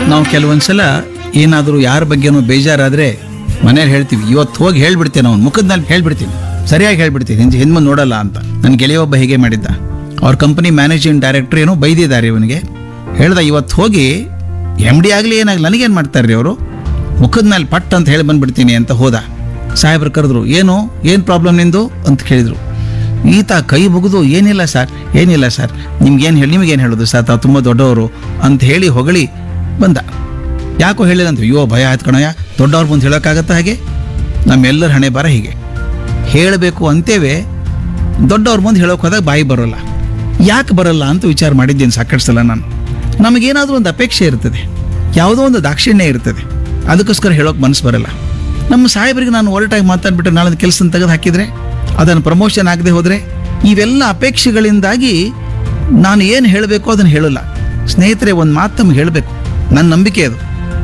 ನಾವು ಕೆಲವೊಂದ್ಸಲ ಏನಾದರೂ ಯಾರ ಬಗ್ಗೆನೂ ಬೇಜಾರಾದ್ರೆ ಮನೇಲಿ ಹೇಳ್ತೀವಿ ಇವತ್ತು ಹೋಗಿ ಹೇಳ್ಬಿಡ್ತೇನೆ ಅವ್ನು ಮುಖದ ಮೇಲೆ ಹೇಳ್ಬಿಡ್ತೀನಿ ಸರಿಯಾಗಿ ಹೇಳ್ಬಿಡ್ತೀನಿ ಹಿಂದೆ ಹಿಂದೆ ನೋಡಲ್ಲ ಅಂತ ನನ್ನ ಗೆಳೆಯ ಒಬ್ಬ ಹೇಗೆ ಮಾಡಿದ್ದ ಅವ್ರ ಕಂಪನಿ ಮ್ಯಾನೇಜಿಂಗ್ ಡೈರೆಕ್ಟರ್ ಏನೋ ಬೈದಿದ್ದಾರೆ ಇವನಿಗೆ ಹೇಳ್ದ ಇವತ್ತು ಹೋಗಿ ಎಮ್ ಡಿ ಆಗಲಿ ಏನಾಗಲಿ ನನಗೇನು ಮಾಡ್ತಾರೆ ರೀ ಅವರು ಮುಖದ ಮೇಲೆ ಪಟ್ ಅಂತ ಹೇಳಿ ಬಂದ್ಬಿಡ್ತೀನಿ ಅಂತ ಹೋದ ಸಾಹೇಬ್ರು ಕರೆದ್ರು ಏನು ಏನು ಪ್ರಾಬ್ಲಮ್ ನಿಂದು ಅಂತ ಕೇಳಿದ್ರು ಈತ ಕೈ ಮುಗಿದು ಏನಿಲ್ಲ ಸರ್ ಏನಿಲ್ಲ ಸರ್ ನಿಮ್ಗೇನು ಹೇಳಿ ನಿಮಗೇನು ಹೇಳೋದು ಸರ್ ತಾವು ತುಂಬ ದೊಡ್ಡವರು ಅಂತ ಹೇಳಿ ಹೊಗಳಿ ಬಂದ ಯಾಕೋ ಹೇಳಿಲ್ಲ ಅಂತ ಅಯ್ಯೋ ಭಯ ಆಯ್ತು ಕಣಯ್ಯ ದೊಡ್ಡವ್ರ ಮುಂದೆ ಹೇಳೋಕ್ಕಾಗತ್ತಾ ಹಾಗೆ ನಮ್ಮೆಲ್ಲರ ಹಣೆ ಬರ ಹೀಗೆ ಹೇಳಬೇಕು ಅಂತೇವೆ ದೊಡ್ಡವ್ರ ಮುಂದೆ ಹೇಳೋಕೆ ಹೋದಾಗ ಬಾಯಿ ಬರೋಲ್ಲ ಯಾಕೆ ಬರಲ್ಲ ಅಂತ ವಿಚಾರ ಮಾಡಿದ್ದೀನಿ ಸಾಕಷ್ಟು ಸಲ ನಾನು ನಮಗೇನಾದರೂ ಒಂದು ಅಪೇಕ್ಷೆ ಇರ್ತದೆ ಯಾವುದೋ ಒಂದು ದಾಕ್ಷಿಣ್ಯ ಇರ್ತದೆ ಅದಕ್ಕೋಸ್ಕರ ಹೇಳೋಕೆ ಮನಸ್ಸು ಬರಲ್ಲ ನಮ್ಮ ಸಾಹೇಬರಿಗೆ ನಾನು ಒರಟಾಗಿ ಮಾತಾಡ್ಬಿಟ್ಟು ನಾಳೆ ಕೆಲಸ ತೆಗೆದು ಹಾಕಿದರೆ ಅದನ್ನು ಪ್ರಮೋಷನ್ ಆಗದೆ ಹೋದರೆ ಇವೆಲ್ಲ ಅಪೇಕ್ಷೆಗಳಿಂದಾಗಿ ನಾನು ಏನು ಹೇಳಬೇಕು ಅದನ್ನು ಹೇಳಲ್ಲ ಸ್ನೇಹಿತರೆ ಒಂದು ಮಾತು ತಮ್ಗೆ ಹೇಳಬೇಕು ನನ್ನ ನಂಬಿಕೆ ಅದು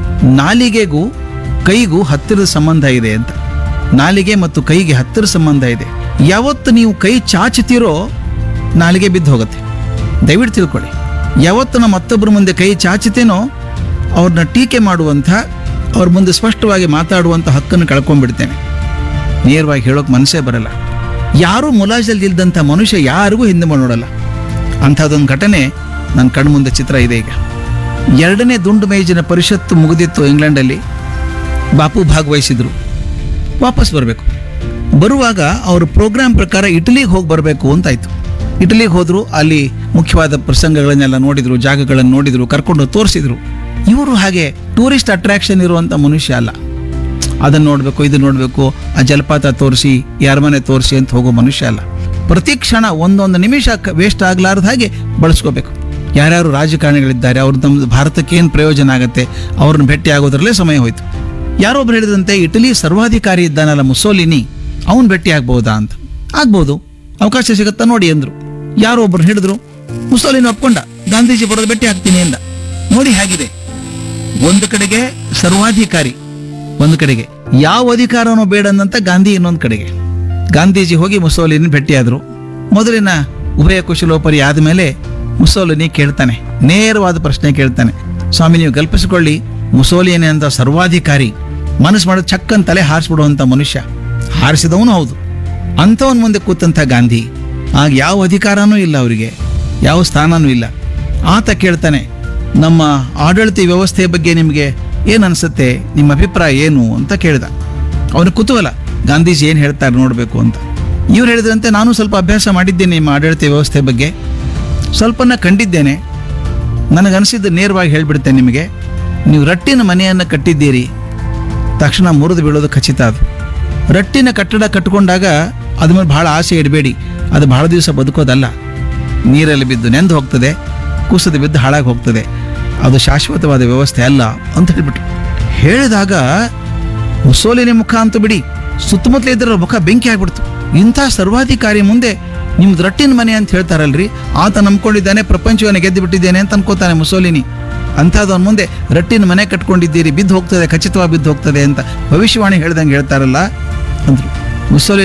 ನಾಲಿಗೆಗೂ ಕೈಗೂ ಹತ್ತಿರದ ಸಂಬಂಧ ಇದೆ ಅಂತ ನಾಲಿಗೆ ಮತ್ತು ಕೈಗೆ ಹತ್ತಿರ ಸಂಬಂಧ ಇದೆ ಯಾವತ್ತು ನೀವು ಕೈ ಚಾಚುತ್ತೀರೋ ನಾಲಿಗೆ ಬಿದ್ದು ಹೋಗುತ್ತೆ ದಯವಿಟ್ಟು ತಿಳ್ಕೊಳ್ಳಿ ಯಾವತ್ತು ನಮ್ಮ ಮತ್ತೊಬ್ಬರ ಮುಂದೆ ಕೈ ಚಾಚುತ್ತೇನೋ ಅವ್ರನ್ನ ಟೀಕೆ ಮಾಡುವಂಥ ಅವ್ರ ಮುಂದೆ ಸ್ಪಷ್ಟವಾಗಿ ಮಾತಾಡುವಂಥ ಹಕ್ಕನ್ನು ಕಳ್ಕೊಂಡ್ಬಿಡ್ತೇನೆ ನೇರವಾಗಿ ಹೇಳೋಕೆ ಮನಸ್ಸೇ ಬರಲ್ಲ ಯಾರೂ ಮುಲಾಜಲ್ಲಿ ಇಲ್ದಂಥ ಮನುಷ್ಯ ಯಾರಿಗೂ ಹಿಂದೆ ನೋಡಲ್ಲ ಅಂಥದ್ದೊಂದು ಘಟನೆ ನನ್ನ ಕಣ್ಮುಂದೆ ಚಿತ್ರ ಇದೆ ಈಗ ಎರಡನೇ ದುಂಡು ಮೇಜಿನ ಪರಿಷತ್ತು ಮುಗಿದಿತ್ತು ಇಂಗ್ಲೆಂಡಲ್ಲಿ ಬಾಪು ಭಾಗವಹಿಸಿದ್ರು ವಾಪಸ್ ಬರಬೇಕು ಬರುವಾಗ ಅವ್ರ ಪ್ರೋಗ್ರಾಮ್ ಪ್ರಕಾರ ಇಟಲಿಗೆ ಹೋಗಿ ಬರಬೇಕು ಅಂತಾಯ್ತು ಇಟಲಿಗೆ ಹೋದ್ರು ಅಲ್ಲಿ ಮುಖ್ಯವಾದ ಪ್ರಸಂಗಗಳನ್ನೆಲ್ಲ ನೋಡಿದ್ರು ಜಾಗಗಳನ್ನು ನೋಡಿದ್ರು ಕರ್ಕೊಂಡು ತೋರಿಸಿದ್ರು ಇವರು ಹಾಗೆ ಟೂರಿಸ್ಟ್ ಅಟ್ರಾಕ್ಷನ್ ಇರುವಂಥ ಮನುಷ್ಯ ಅಲ್ಲ ಅದನ್ನು ನೋಡಬೇಕು ಇದು ನೋಡಬೇಕು ಆ ಜಲಪಾತ ತೋರಿಸಿ ಯಾರ ಮನೆ ತೋರಿಸಿ ಅಂತ ಹೋಗೋ ಮನುಷ್ಯ ಅಲ್ಲ ಪ್ರತಿ ಕ್ಷಣ ಒಂದೊಂದು ನಿಮಿಷ ವೇಸ್ಟ್ ಆಗಲಾರ್ದ ಹಾಗೆ ಬಳಸ್ಕೋಬೇಕು ಯಾರ್ಯಾರು ರಾಜಕಾರಣಿಗಳಿದ್ದಾರೆ ಅವ್ರು ನಮ್ಮ ಭಾರತಕ್ಕೆ ಏನು ಪ್ರಯೋಜನ ಆಗುತ್ತೆ ಅವ್ರನ್ನ ಭೇಟಿ ಆಗೋದ್ರಲ್ಲೇ ಸಮಯ ಹೋಯ್ತು ಯಾರೊಬ್ರು ಹೇಳಿದಂತೆ ಇಟಲಿ ಸರ್ವಾಧಿಕಾರಿ ಇದ್ದಾನಲ್ಲ ಮುಸೋಲಿನಿ ಅವನ್ ಭೇಟಿ ಆಗ್ಬಹುದಾ ಅಂತ ಆಗ್ಬೋದು ಅವಕಾಶ ಸಿಗುತ್ತಾ ನೋಡಿ ಅಂದ್ರು ಯಾರೋ ಒಬ್ರು ಹಿಡಿದ್ರು ಮುಸೋಲಿನಿ ಒಪ್ಕೊಂಡ ಗಾಂಧೀಜಿ ಬರೋದು ಭೇಟಿ ಆಗ್ತೀನಿ ಅಂದ ನೋಡಿ ಹೇಗಿದೆ ಒಂದು ಕಡೆಗೆ ಸರ್ವಾಧಿಕಾರಿ ಒಂದು ಕಡೆಗೆ ಯಾವ ಅಧಿಕಾರನೂ ಬೇಡ ಅಂದಂತ ಗಾಂಧಿ ಇನ್ನೊಂದು ಕಡೆಗೆ ಗಾಂಧೀಜಿ ಹೋಗಿ ಮುಸೋಲಿನಿ ಭೇಟಿಯಾದ್ರು ಮೊದಲಿನ ಉಭಯ ಕುಶಲೋಪರಿ ಆದಮೇಲೆ ಮುಸೋಲಿನಿ ಕೇಳ್ತಾನೆ ನೇರವಾದ ಪ್ರಶ್ನೆ ಕೇಳ್ತಾನೆ ಸ್ವಾಮಿ ನೀವು ಕಲ್ಪಿಸಿಕೊಳ್ಳಿ ಮುಸೋಲಿನಿ ಅಂತ ಸರ್ವಾಧಿಕಾರಿ ಮನಸ್ಸು ಮಾಡೋದು ಚಕ್ಕನ್ ತಲೆ ಹಾರಿಸ್ಬಿಡುವಂಥ ಮನುಷ್ಯ ಹಾರಿಸಿದವನು ಹೌದು ಅಂಥವನ್ ಮುಂದೆ ಕೂತಂಥ ಗಾಂಧಿ ಆಗ ಯಾವ ಅಧಿಕಾರನೂ ಇಲ್ಲ ಅವರಿಗೆ ಯಾವ ಸ್ಥಾನನೂ ಇಲ್ಲ ಆತ ಕೇಳ್ತಾನೆ ನಮ್ಮ ಆಡಳಿತ ವ್ಯವಸ್ಥೆ ಬಗ್ಗೆ ನಿಮಗೆ ಏನು ಅನಿಸುತ್ತೆ ನಿಮ್ಮ ಅಭಿಪ್ರಾಯ ಏನು ಅಂತ ಕೇಳ್ದ ಅವನು ಕುತೂಹಲ ಗಾಂಧೀಜಿ ಏನು ಹೇಳ್ತಾರೆ ನೋಡಬೇಕು ಅಂತ ಇವ್ರು ಹೇಳಿದ್ರಂತೆ ನಾನು ಸ್ವಲ್ಪ ಅಭ್ಯಾಸ ಮಾಡಿದ್ದೇನೆ ನಿಮ್ಮ ಆಡಳಿತ ವ್ಯವಸ್ಥೆ ಬಗ್ಗೆ ಸ್ವಲ್ಪನ ಕಂಡಿದ್ದೇನೆ ನನಗನ್ಸಿದ್ದು ನೇರವಾಗಿ ಹೇಳ್ಬಿಡ್ತೇನೆ ನಿಮಗೆ ನೀವು ರಟ್ಟಿನ ಮನೆಯನ್ನು ಕಟ್ಟಿದ್ದೀರಿ ತಕ್ಷಣ ಮುರಿದು ಬೀಳೋದು ಖಚಿತ ಅದು ರಟ್ಟಿನ ಕಟ್ಟಡ ಕಟ್ಟಿಕೊಂಡಾಗ ಅದ್ರ ಮೇಲೆ ಭಾಳ ಆಸೆ ಇಡಬೇಡಿ ಅದು ಬಹಳ ದಿವಸ ಬದುಕೋದಲ್ಲ ನೀರಲ್ಲಿ ಬಿದ್ದು ನೆಂದು ಹೋಗ್ತದೆ ಕುಸಿದು ಬಿದ್ದು ಹಾಳಾಗಿ ಹೋಗ್ತದೆ ಅದು ಶಾಶ್ವತವಾದ ವ್ಯವಸ್ಥೆ ಅಲ್ಲ ಅಂತ ಹೇಳ್ಬಿಟ್ಟು ಹೇಳಿದಾಗ ಮುಸೋಲಿನಿ ಮುಖ ಅಂತ ಬಿಡಿ ಸುತ್ತಮುತ್ತಲ ಇದ್ರ ಮುಖ ಬೆಂಕಿ ಆಗ್ಬಿಡ್ತು ಇಂಥ ಸರ್ವಾಧಿಕಾರಿ ಮುಂದೆ ನಿಮ್ದು ರಟ್ಟಿನ ಮನೆ ಅಂತ ಹೇಳ್ತಾರಲ್ರಿ ಆತ ನಂಬ್ಕೊಂಡಿದ್ದಾನೆ ಪ್ರಪಂಚವನ್ನು ಗೆದ್ದು ಬಿಟ್ಟಿದ್ದೇನೆ ಅಂತ ಅನ್ಕೋತಾನೆ ಮುಸೋಲಿನಿ ಅಂಥದ್ದವನ ಮುಂದೆ ರಟ್ಟಿನ ಮನೆ ಕಟ್ಕೊಂಡಿದ್ದೀರಿ ಬಿದ್ದು ಹೋಗ್ತದೆ ಖಚಿತವಾಗಿ ಬಿದ್ದು ಹೋಗ್ತದೆ ಅಂತ ಭವಿಷ್ಯವಾಣಿ ಹೇಳ್ದಂಗೆ ಹೇಳ್ತಾರಲ್ಲ ಅಂದ್ರು ಮುಸೋಲಿನಿ